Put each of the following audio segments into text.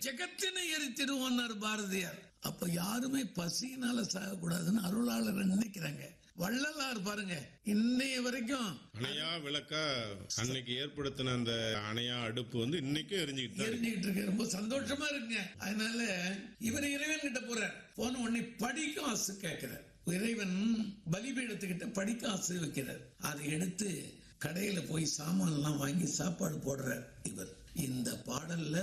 ஜெகத்தினை எரித்திடுவோம்னார் பாரதியார் அப்ப யாருமே பசியினால சாகக்கூடாதுன்னு அருளாளர் நினைக்கிறாங்க வள்ளலார் பாருங்க இன்னைய வரைக்கும் அணையா விளக்கா அன்னைக்கு ஏற்படுத்தின அந்த அணையா அடுப்பு வந்து இன்னைக்கும் எரிஞ்சுக்கிட்டு தான் இருக்கு. எரிஞ்சுக்கிட்டு இருக்கு ரொம்ப சந்தோஷமா இருக்குங்க அதனால இவர் இறைவன் கிட்ட போறார் போன உடனே படிக்க ஆசை கேட்கிறார் இறைவன் பலிபீடத்துக்கிட்ட படிக்க ஆசை வைக்கிறார் அதை எடுத்து கடையில போய் சாமான் எல்லாம் வாங்கி சாப்பாடு போடுறார் இவர் இந்த பாடல்ல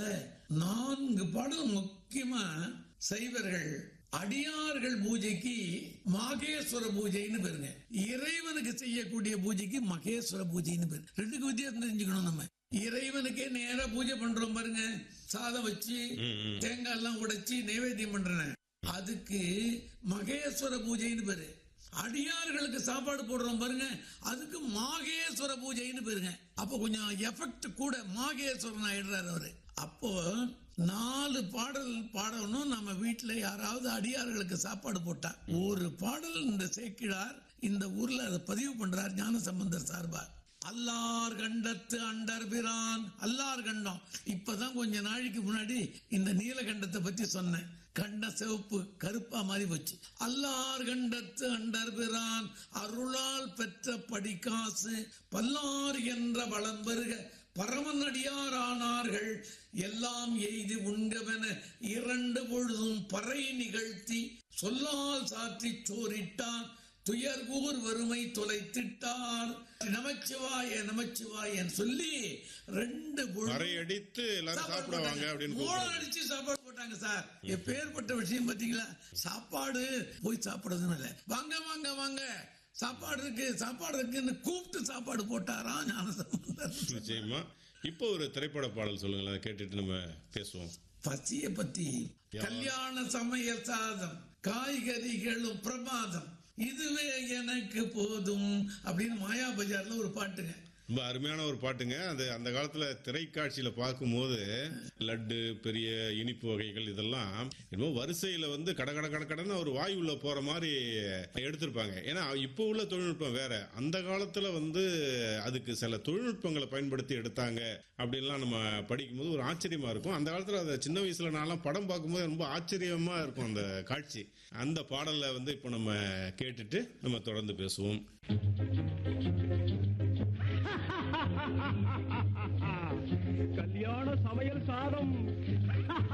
நான்கு பாடல் முக்கியமா சைவர்கள் அடியார்கள் பூஜைக்கு மாகேஸ்வர பூஜைன்னு பேருங்க இறைவனுக்கு செய்யக்கூடிய பூஜைக்கு மகேஸ்வர பூஜைன்னு பேரு ரெண்டுக்கு வித்தியாசம் தெரிஞ்சுக்கணும் நம்ம இறைவனுக்கே நேரா பூஜை பண்றோம் பாருங்க சாதம் வச்சு ம், ம். தேங்காய் எல்லாம் உடைச்சு நைவேத்தியம் பண்றேன் அதுக்கு மகேஸ்வர பூஜைன்னு பேரு அடியார்களுக்கு சாப்பாடு போடுறோம் பாருங்க அதுக்கு மாகேஸ்வர பூஜைன்னு பேருங்க அப்ப கொஞ்சம் எஃபெக்ட் கூட மாகேஸ்வரன் ஆயிடுறாரு அவரு அப்போ நாலு பாடல் பாடணும் நம்ம வீட்டுல யாராவது அடியார்களுக்கு சாப்பாடு போட்டா ஒரு பாடல் இந்த சேக்கிழார் இந்த ஊர்ல அதை பதிவு பண்றார் ஞான சம்பந்தர் சார்பா அல்லார் கண்டத்து அண்டர் பிரான் அல்லார் கண்டம் இப்பதான் கொஞ்ச நாளைக்கு முன்னாடி இந்த நீலகண்டத்தை பத்தி சொன்னேன் கண்ட சிவப்பு கருப்பா மாறி போச்சு அல்லார் கண்டத்து அண்டர் பிரான் அருளால் பெற்ற படிக்காசு பல்லார் என்ற வளம் பெருக பரமனடியாரானார்கள் எல்லாம் எய்தி உண்கவென இரண்டு பொழுதும் பறை நிகழ்த்தி சொல்லால் சாற்றி சோரிட்டான் துயர்கூர் வறுமை தொலைத்திட்டார் நமச்சிவாய நமச்சிவாயன் சொல்லி ரெண்டு பொழுது அறை அடித்து எல்லாரும் சாப்பாடு சாப்பிடுவாங்க போட்டாங்க. அப்படின்னு மூளை கூப்பிடுறாங்க. அடிச்சு சாப்பாடு போட்டாங்க சார் எப்பேற்பட்ட விஷயம் பாத்தீங்களா சாப்பாடு போய் சாப்பிடுறதுன்னு இல்ல வாங்க வாங்க வாங்க சாப்பாடு இருக்கு சாப்பாடு இருக்குன்னு கூப்பிட்டு சாப்பாடு போட்டாராம் ஞானசம்பந்தர் நிச்சயமா இப்போ ஒரு திரைப்பட பாடல் சொல்லுங்களேன் கேட்டுட்டு நம்ம பேசுவோம் பசிய பத்தி கல்யாண சமையல் சாதம் காய்கறிகளும் பிரமாதம் இதுவே எனக்கு போதும் அப்படின்னு மாயா பஜார்ல ஒரு பாட்டுங்க ரொம்ப அருமையான ஒரு பாட்டுங்க அது அந்த காலத்துல திரைக்காட்சியில பார்க்கும்போது லட்டு பெரிய இனிப்பு வகைகள் இதெல்லாம் என்னமோ வரிசையில வந்து கட கட கட கடன்னு ஒரு வாய் உள்ள போற மாதிரி எடுத்திருப்பாங்க ஏன்னா இப்போ உள்ள தொழில்நுட்பம் வேற அந்த காலத்துல வந்து அதுக்கு சில தொழில்நுட்பங்களை பயன்படுத்தி எடுத்தாங்க அப்படின்லாம் நம்ம படிக்கும்போது ஒரு ஆச்சரியமா இருக்கும் அந்த காலத்துல அதை சின்ன வயசுல நான்லாம் படம் பார்க்கும்போது ரொம்ப ஆச்சரியமா இருக்கும் அந்த காட்சி அந்த பாடலை வந்து இப்போ நம்ம கேட்டுட்டு நம்ம தொடர்ந்து பேசுவோம் கல்யாண சமையல் சாதம்